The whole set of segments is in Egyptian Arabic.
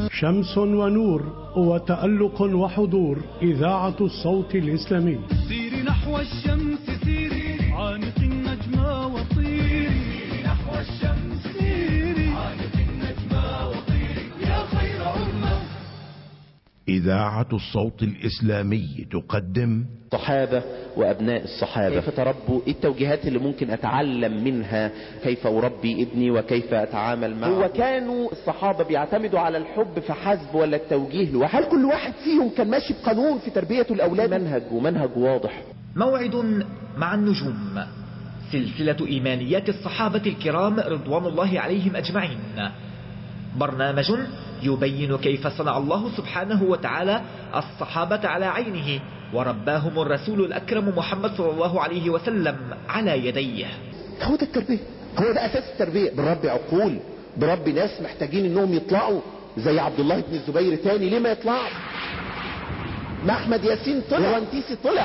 شمس ونور وتألق وحضور إذاعة الصوت الإسلامي سيري نحو الشمس سيري عانق النجمة وطيري نحو الشمس سيري عانق النجمة وطيري يا خير أمة إذاعة الصوت الإسلامي تقدم الصحابة وأبناء الصحابة كيف تربوا إيه التوجيهات اللي ممكن أتعلم منها كيف أربي ابني وكيف أتعامل معه هو كانوا الصحابة بيعتمدوا على الحب فحسب ولا التوجيه لوحده هل كل واحد فيهم كان ماشي بقانون في تربية الأولاد منهج ومنهج واضح موعد مع النجوم سلسلة إيمانيات الصحابة الكرام رضوان الله عليهم أجمعين برنامج يبين كيف صنع الله سبحانه وتعالى الصحابة على عينه ورباهم الرسول الأكرم محمد صلى الله عليه وسلم على يديه هو ده التربية هو ده أساس التربية بربي عقول بربي ناس محتاجين انهم يطلعوا زي عبد الله بن الزبير تاني ليه ما يطلعوا ما احمد ياسين طلع وانتيسي طلع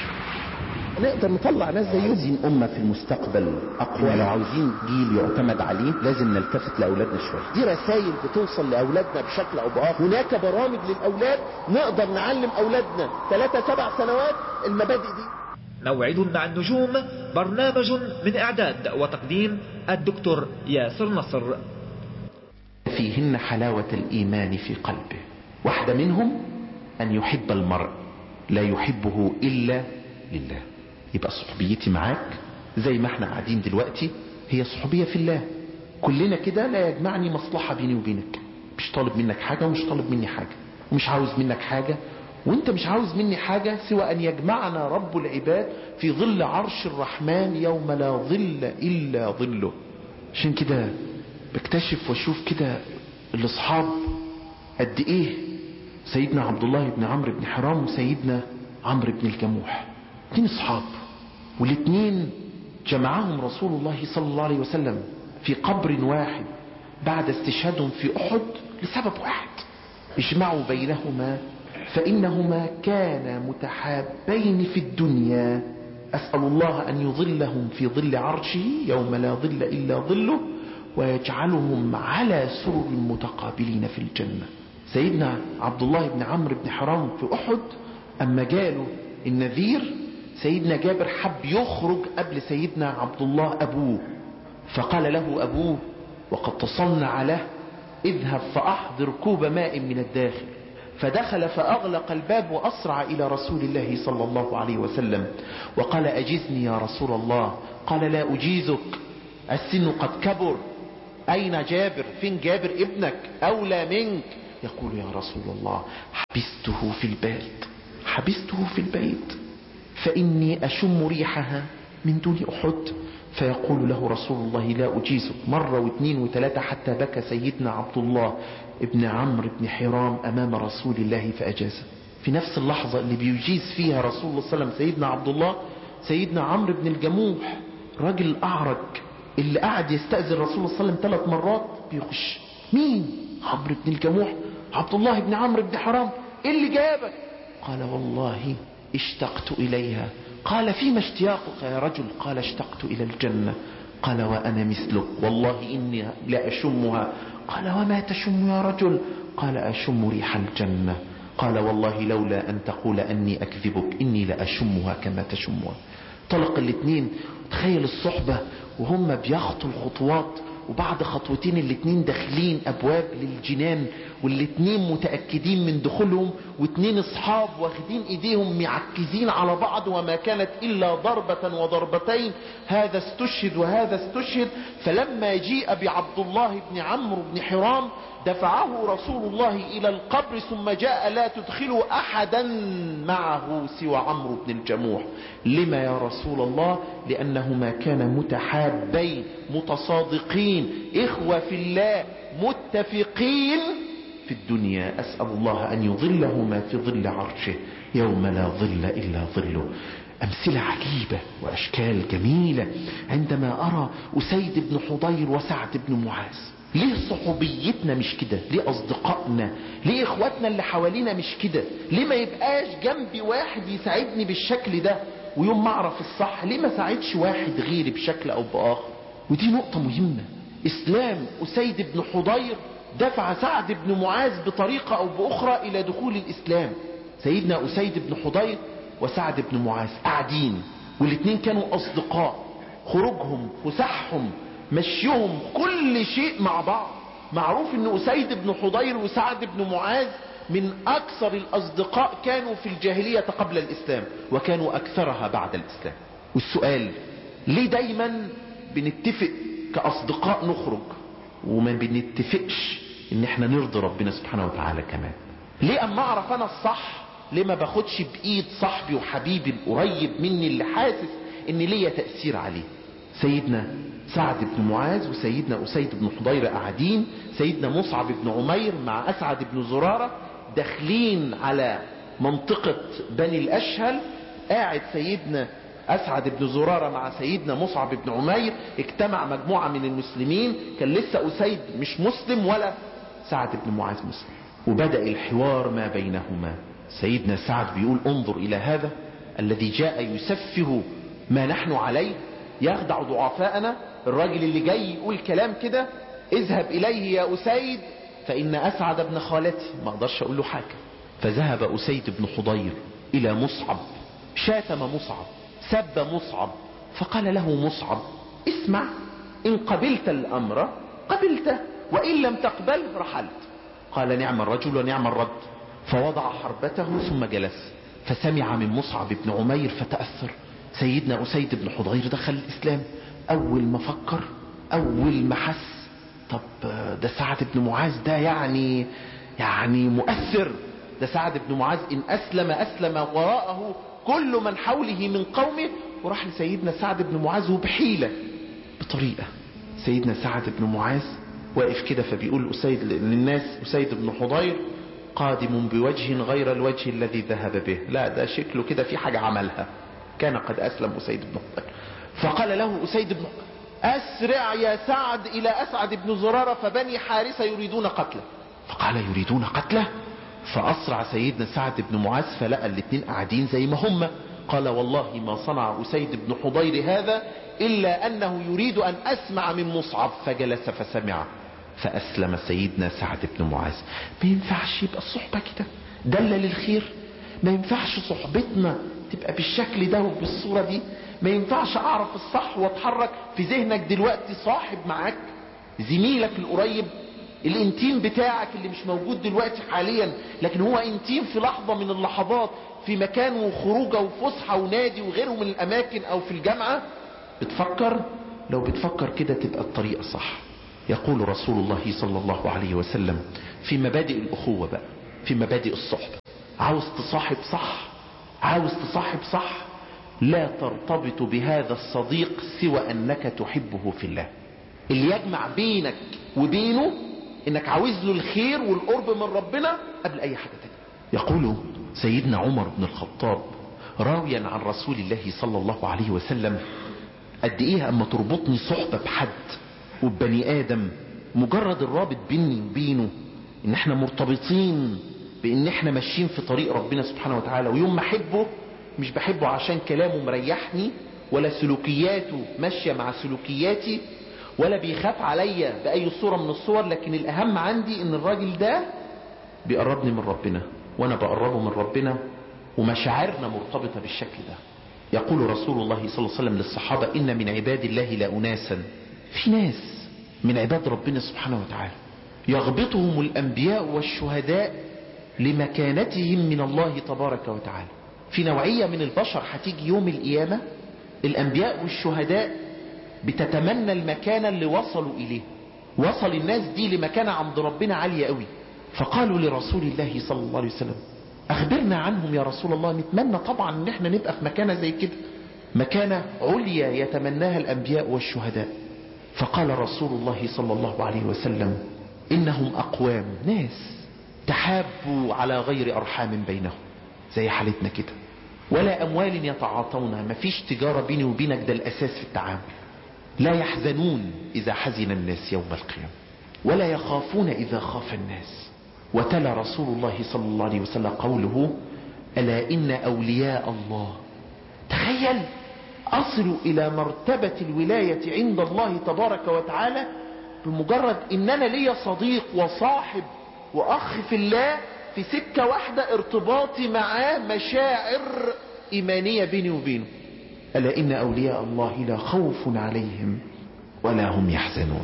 نقدر نطلع ناس زيهم عايزين أمة في المستقبل أقوى لو عاوزين جيل يعتمد عليه لازم نلتفت لأولادنا شوية دي رسائل بتوصل لأولادنا بشكل أو بآخر هناك برامج للأولاد نقدر نعلم أولادنا ثلاثة سبع سنوات المبادئ دي موعد مع النجوم برنامج من إعداد وتقديم الدكتور ياسر نصر فيهن حلاوة الإيمان في قلبه واحدة منهم أن يحب المرء لا يحبه إلا لله يبقى صحبيتي معاك زي ما احنا قاعدين دلوقتي هي صحبية في الله كلنا كده لا يجمعني مصلحة بيني وبينك مش طالب منك حاجة ومش طالب مني حاجة ومش عاوز منك حاجة وانت مش عاوز مني حاجة سوى ان يجمعنا رب العباد في ظل عرش الرحمن يوم لا ظل الا ظله عشان كده بكتشف واشوف كده الاصحاب قد ايه سيدنا عبد الله بن عمرو بن حرام وسيدنا عمرو بن الجموح اتنين اصحاب والاتنين جمعهم رسول الله صلى الله عليه وسلم في قبر واحد بعد استشهادهم في احد لسبب واحد اجمعوا بينهما فانهما كانا متحابين في الدنيا اسال الله ان يظلهم في ظل عرشه يوم لا ظل الا ظله ويجعلهم على سرر متقابلين في الجنه سيدنا عبد الله بن عمرو بن حرام في احد اما جاله النذير سيدنا جابر حب يخرج قبل سيدنا عبد الله أبوه فقال له أبوه وقد تصنع له اذهب فأحضر كوب ماء من الداخل فدخل فأغلق الباب وأسرع إلى رسول الله صلى الله عليه وسلم وقال أجزني يا رسول الله قال لا أجيزك السن قد كبر أين جابر فين جابر ابنك أولى منك يقول يا رسول الله حبسته في البيت حبسته في البيت فإني أشم ريحها من دون أحد فيقول له رسول الله لا أجيزك مرة واثنين وثلاثة حتى بكى سيدنا عبد الله ابن عمرو بن حرام أمام رسول الله فأجازه في نفس اللحظة اللي بيجيز فيها رسول الله صلى الله عليه وسلم سيدنا عبد الله سيدنا عمرو بن الجموح راجل أعرج اللي قعد يستأذن رسول الله صلى الله عليه وسلم ثلاث مرات بيخش مين عمرو بن الجموح عبد الله بن عمرو بن حرام ايه اللي جابك قال والله اشتقت إليها قال فيما اشتياقك يا رجل قال اشتقت إلى الجنة قال وأنا مثلك والله إني لأشمها قال وما تشم يا رجل قال أشم ريح الجنة قال والله لولا أن تقول أني أكذبك إني لأشمها كما تشمها طلق الاثنين تخيل الصحبة وهم بيخطوا الخطوات وبعد خطوتين الاتنين داخلين ابواب للجنان والاتنين متأكدين من دخولهم واتنين اصحاب واخدين ايديهم معكزين على بعض وما كانت الا ضربة وضربتين هذا استشهد وهذا استشهد فلما جيء بعبد الله بن عمرو بن حرام دفعه رسول الله الى القبر ثم جاء لا تدخلوا احدا معه سوى عمرو بن الجموح لما يا رسول الله لانهما كانا متحابين متصادقين اخوة في الله متفقين في الدنيا اسأل الله ان يظلهما في ظل عرشه يوم لا ظل الا ظله امثلة عجيبة واشكال جميلة عندما ارى اسيد بن حضير وسعد بن معاذ ليه صحوبيتنا مش كده ليه اصدقائنا ليه اخواتنا اللي حوالينا مش كده ليه ما يبقاش جنبي واحد يساعدني بالشكل ده ويوم ما اعرف الصح ليه ما ساعدش واحد غيري بشكل او باخر ودي نقطة مهمة اسلام اسيد بن حضير دفع سعد بن معاذ بطريقة أو بأخرى إلى دخول الإسلام سيدنا أسيد بن حضير وسعد بن معاذ قاعدين والاثنين كانوا أصدقاء خروجهم فسحهم مشيهم كل شيء مع بعض معروف ان أسيد بن حضير وسعد بن معاذ من أكثر الأصدقاء كانوا في الجاهلية قبل الإسلام وكانوا أكثرها بعد الإسلام والسؤال ليه دايما بنتفق كأصدقاء نخرج وما بنتفقش ان احنا نرضي ربنا سبحانه وتعالى كمان ليه اما اعرف انا الصح ليه ما باخدش بايد صاحبي وحبيبي القريب مني اللي حاسس ان ليا تأثير عليه سيدنا سعد بن معاذ وسيدنا أسيد بن حضير قاعدين سيدنا مصعب بن عمير مع أسعد بن زرارة داخلين على منطقة بني الأشهل قاعد سيدنا أسعد بن زرارة مع سيدنا مصعب بن عمير اجتمع مجموعة من المسلمين كان لسه أسيد مش مسلم ولا سعد بن معاذ مسلم وبدأ الحوار ما بينهما سيدنا سعد بيقول انظر إلى هذا الذي جاء يسفه ما نحن عليه يخدع ضعفاءنا الراجل اللي جاي يقول كلام كده اذهب إليه يا أسيد فإن أسعد بن خالتي ما اقدرش أقول له حاجة فذهب أسيد بن حضير إلى مصعب شاتم مصعب سب مصعب فقال له مصعب اسمع إن قبلت الأمر قبلته وإن لم تقبل رحلت قال نعم الرجل ونعم الرد فوضع حربته ثم جلس فسمع من مصعب بن عمير فتأثر سيدنا أسيد بن حضير دخل الإسلام أول ما فكر أول ما حس طب ده سعد بن معاذ ده يعني يعني مؤثر ده سعد بن معاذ إن أسلم أسلم وراءه كل من حوله من قومه وراح لسيدنا سعد بن معاذ وبحيلة بطريقة سيدنا سعد بن معاذ واقف كده فبيقول أسيد للناس أسيد بن حضير قادم بوجه غير الوجه الذي ذهب به لا ده شكله كده في حاجة عملها كان قد أسلم أسيد بن حضير فقال له أسيد بن أسرع يا سعد إلى أسعد بن زرارة فبني حارثة يريدون قتله فقال يريدون قتله فأسرع سيدنا سعد بن معاذ فلقى الاثنين قاعدين زي ما هم قال والله ما صنع أسيد بن حضير هذا إلا أنه يريد أن أسمع من مصعب فجلس فسمع فأسلم سيدنا سعد بن معاذ ما ينفعش يبقى الصحبة كده دل للخير ما ينفعش صحبتنا تبقى بالشكل ده وبالصورة دي ما ينفعش أعرف الصح واتحرك في ذهنك دلوقتي صاحب معاك زميلك القريب الانتيم بتاعك اللي مش موجود دلوقتي حاليا لكن هو انتيم في لحظة من اللحظات في مكان وخروجه وفسحة ونادي وغيره من الأماكن أو في الجامعة بتفكر لو بتفكر كده تبقى الطريقة صح يقول رسول الله صلى الله عليه وسلم في مبادئ الأخوة بقى في مبادئ الصحبة عاوز تصاحب صح عاوز تصاحب صح لا ترتبط بهذا الصديق سوى أنك تحبه في الله اللي يجمع بينك وبينه انك عاوز له الخير والقرب من ربنا قبل اي حاجة تانية يقول سيدنا عمر بن الخطاب راويا عن رسول الله صلى الله عليه وسلم قد ايه اما تربطني صحبة بحد وبني ادم مجرد الرابط بيني وبينه ان احنا مرتبطين بان احنا ماشيين في طريق ربنا سبحانه وتعالى ويوم ما احبه مش بحبه عشان كلامه مريحني ولا سلوكياته ماشية مع سلوكياتي ولا بيخاف عليا بأي صورة من الصور لكن الأهم عندي ان الراجل ده بيقربني من ربنا وانا بقربه من ربنا ومشاعرنا مرتبطة بالشكل ده يقول رسول الله صلى الله عليه وسلم للصحابة إن من عباد الله لأناسا في ناس من عباد ربنا سبحانه وتعالى يغبطهم الأنبياء والشهداء لمكانتهم من الله تبارك وتعالى في نوعية من البشر هتيجي يوم القيامة الأنبياء والشهداء بتتمنى المكانة اللي وصلوا إليه وصل الناس دي لمكانة عند ربنا عالية قوي فقالوا لرسول الله صلى الله عليه وسلم أخبرنا عنهم يا رسول الله نتمنى طبعا ان احنا نبقى في مكانة زي كده مكانة عليا يتمناها الأنبياء والشهداء فقال رسول الله صلى الله عليه وسلم إنهم أقوام ناس تحابوا على غير أرحام بينهم زي حالتنا كده ولا أموال يتعاطونها مفيش تجارة بيني وبينك ده الأساس في التعامل لا يحزنون إذا حزن الناس يوم القيامة ولا يخافون إذا خاف الناس وتلا رسول الله صلى الله عليه وسلم قوله ألا إن أولياء الله تخيل أصلوا إلى مرتبة الولاية عند الله تبارك وتعالى بمجرد ان انا ليا صديق وصاحب واخ في الله في سكة واحدة ارتباطي معاه مشاعر ايمانية بيني وبينه الا ان اولياء الله لا خوف عليهم ولا هم يحزنون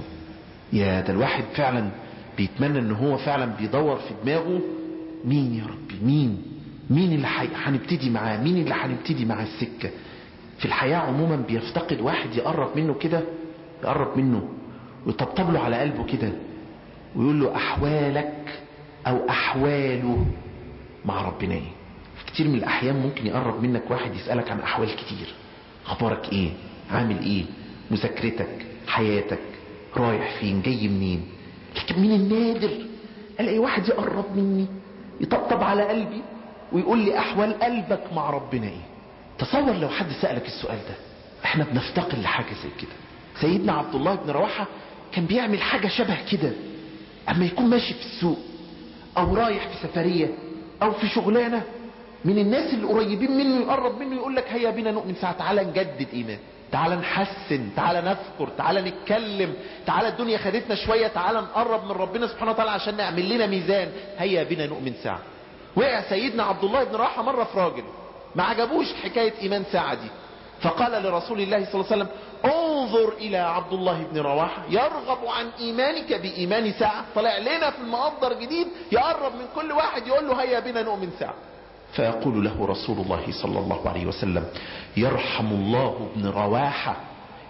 يا ده الواحد فعلا بيتمنى ان هو فعلا بيدور في دماغه مين يا ربي مين مين اللي هنبتدي معاه مين اللي هنبتدي معاه السكة في الحياة عموما بيفتقد واحد يقرب منه كده يقرب منه ويطبطب له على قلبه كده ويقول له احوالك او احواله مع ربنا ايه في كتير من الاحيان ممكن يقرب منك واحد يسألك عن احوال كتير اخبارك ايه عامل ايه مذاكرتك حياتك رايح فين جاي منين لكن من النادر الاقي واحد يقرب مني يطبطب على قلبي ويقول لي احوال قلبك مع ربنا ايه تصور لو حد سألك السؤال ده احنا بنفتقر لحاجة زي كده سيدنا عبد الله بن رواحة كان بيعمل حاجة شبه كده اما يكون ماشي في السوق او رايح في سفرية او في شغلانة من الناس اللي قريبين منه يقرب منه يقول لك هيا بنا نؤمن ساعة تعالى نجدد ايمان تعالى نحسن تعالى نذكر تعالى نتكلم تعالى الدنيا خدتنا شوية تعالى نقرب من ربنا سبحانه وتعالى عشان نعمل لنا ميزان هيا بنا نؤمن ساعة وقع سيدنا عبد الله بن رواحة مرة في راجل ما عجبوش حكاية ايمان ساعة دي فقال لرسول الله صلى الله عليه وسلم انظر الى عبد الله بن رواحة يرغب عن ايمانك بايمان ساعة طلع لنا في المقدر جديد يقرب من كل واحد يقول له هيا بنا نؤمن ساعة فيقول له رسول الله صلى الله عليه وسلم يرحم الله ابن رواحة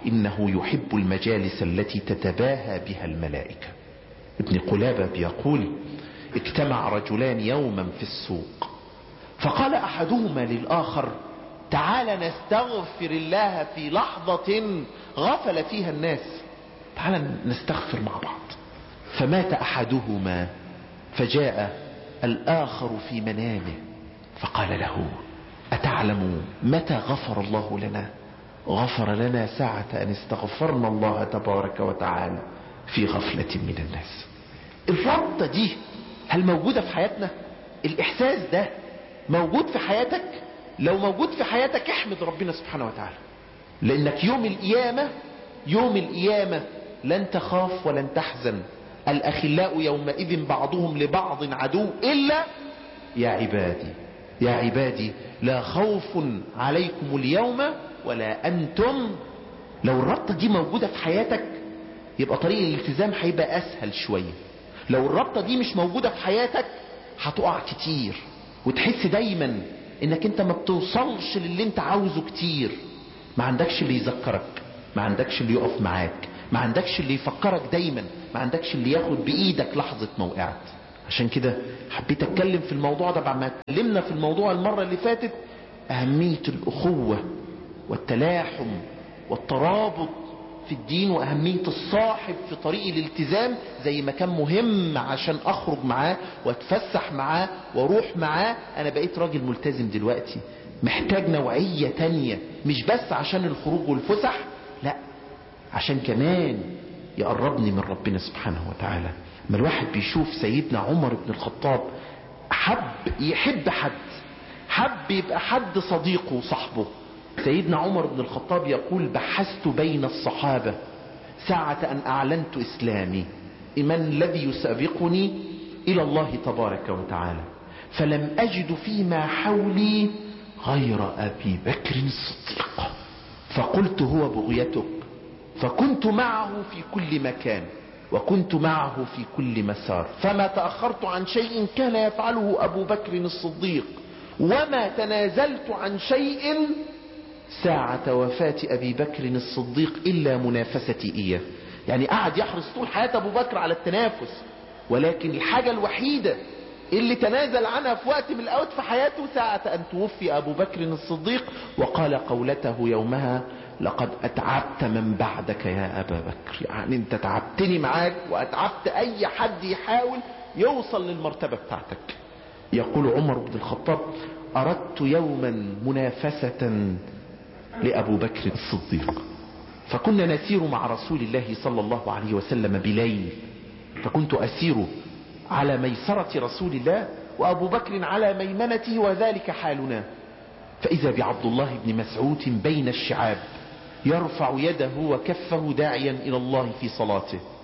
انه يحب المجالس التي تتباهى بها الملائكة ابن قلابة بيقول اجتمع رجلان يوما في السوق فقال احدهما للاخر تعال نستغفر الله في لحظة غفل فيها الناس تعال نستغفر مع بعض فمات احدهما فجاء الاخر في منامه فقال له اتعلم متى غفر الله لنا غفر لنا ساعة ان استغفرنا الله تبارك وتعالى في غفلة من الناس الربطة دي هل موجودة في حياتنا الاحساس ده موجود في حياتك لو موجود في حياتك احمد ربنا سبحانه وتعالى لانك يوم القيامة يوم القيامة لن تخاف ولن تحزن الاخلاء يومئذ بعضهم لبعض عدو الا يا عبادي يا عبادي لا خوف عليكم اليوم ولا انتم لو الربطة دي موجودة في حياتك يبقى طريق الالتزام هيبقى اسهل شوية لو الربطة دي مش موجودة في حياتك هتقع كتير وتحس دايما انك انت ما بتوصلش للي انت عاوزه كتير ما عندكش اللي يذكرك ما عندكش اللي يقف معاك ما عندكش اللي يفكرك دايما ما عندكش اللي ياخد بايدك لحظة موقعت عشان كده حبيت اتكلم في الموضوع ده بعد ما اتكلمنا في الموضوع المرة اللي فاتت اهمية الاخوة والتلاحم والترابط في الدين واهمية الصاحب في طريق الالتزام زي ما كان مهم عشان اخرج معاه واتفسح معاه واروح معاه انا بقيت راجل ملتزم دلوقتي محتاج نوعية تانية مش بس عشان الخروج والفسح لا عشان كمان يقربني من ربنا سبحانه وتعالى ما الواحد بيشوف سيدنا عمر بن الخطاب حب يحب حد حب يبقى حد صديقه وصاحبه سيدنا عمر بن الخطاب يقول بحثت بين الصحابة ساعة أن أعلنت إسلامي من الذي يسابقني إلى الله تبارك وتعالى فلم أجد فيما حولي غير أبي بكر الصديق فقلت هو بغيتك فكنت معه في كل مكان وكنت معه في كل مسار فما تأخرت عن شيء كان يفعله أبو بكر الصديق وما تنازلت عن شيء ساعة وفاة أبي بكر الصديق إلا منافستي إياه يعني قعد يحرص طول حياة أبو بكر على التنافس ولكن الحاجة الوحيدة اللي تنازل عنها في وقت من الأوقات في حياته ساعة أن توفي أبو بكر الصديق وقال قولته يومها لقد أتعبت من بعدك يا أبا بكر يعني أنت تعبتني معاك وأتعبت أي حد يحاول يوصل للمرتبة بتاعتك يقول عمر بن الخطاب أردت يوما منافسة لأبو بكر الصديق فكنا نسير مع رسول الله صلى الله عليه وسلم بليل فكنت أسير على ميسرة رسول الله وأبو بكر على ميمنته وذلك حالنا فإذا بعبد الله بن مسعود بين الشعاب يرفع يده وكفه داعيا إلى الله في صلاته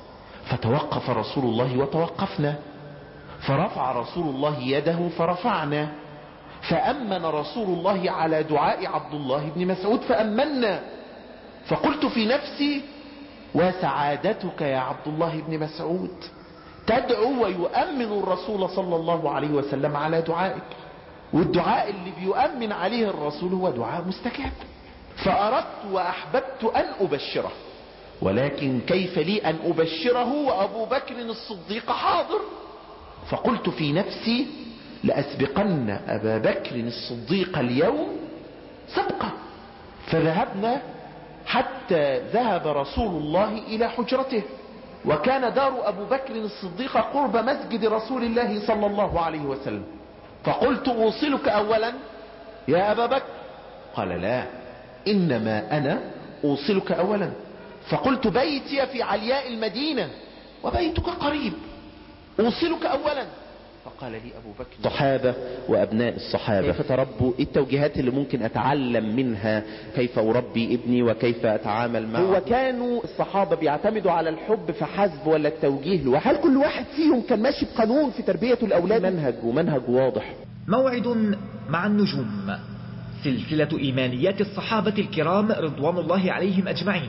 فتوقف رسول الله وتوقفنا فرفع رسول الله يده فرفعنا فأمن رسول الله على دعاء عبد الله بن مسعود فأمنا فقلت في نفسي وسعادتك يا عبد الله بن مسعود تدعو ويؤمن الرسول صلى الله عليه وسلم على دعائك والدعاء اللي بيؤمن عليه الرسول هو دعاء مستجاب فأردت وأحببت أن أبشره ولكن كيف لي أن أبشره وأبو بكر الصديق حاضر فقلت في نفسي لأسبقن أبا بكر الصديق اليوم سبقة فذهبنا حتى ذهب رسول الله إلى حجرته وكان دار أبو بكر الصديق قرب مسجد رسول الله صلى الله عليه وسلم فقلت أوصلك أولا يا أبا بكر قال لا إنما أنا أوصلك أولا فقلت بيتي في علياء المدينة وبيتك قريب أوصلك أولا فقال لي أبو بكر الصحابة وأبناء الصحابة كيف تربوا إيه التوجيهات اللي ممكن أتعلم منها كيف أربي ابني وكيف أتعامل معه هو كانوا الصحابة بيعتمدوا على الحب فحسب ولا التوجيه لوحده هل كل واحد فيهم كان ماشي بقانون في تربية الأولاد منهج ومنهج واضح موعد مع النجوم سلسلة إيمانيات الصحابة الكرام رضوان الله عليهم أجمعين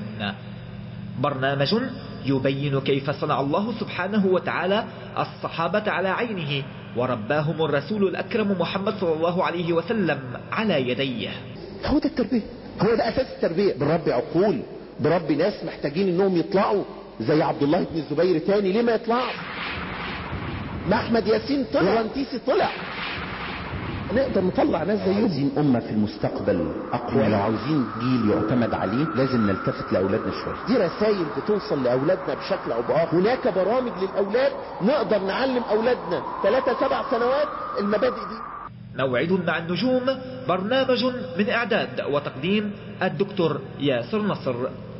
برنامج يبين كيف صنع الله سبحانه وتعالى الصحابة على عينه ورباهم الرسول الأكرم محمد صلى الله عليه وسلم على يديه هو ده التربية هو ده أساس التربية بربي عقول بربي ناس محتاجين انهم يطلعوا زي عبد الله بن الزبير تاني ليه ما يطلعش ما احمد ياسين طلع ورانتيسي طلع نقدر نطلع ناس زيهم عايزين أمة في المستقبل أقوى لو عاوزين جيل يعتمد عليه لازم نلتفت لأولادنا شوية دي رسائل بتوصل لأولادنا بشكل أو بآخر هناك برامج للأولاد نقدر نعلم أولادنا ثلاثة سبع سنوات المبادئ دي موعد مع النجوم برنامج من إعداد وتقديم الدكتور ياسر نصر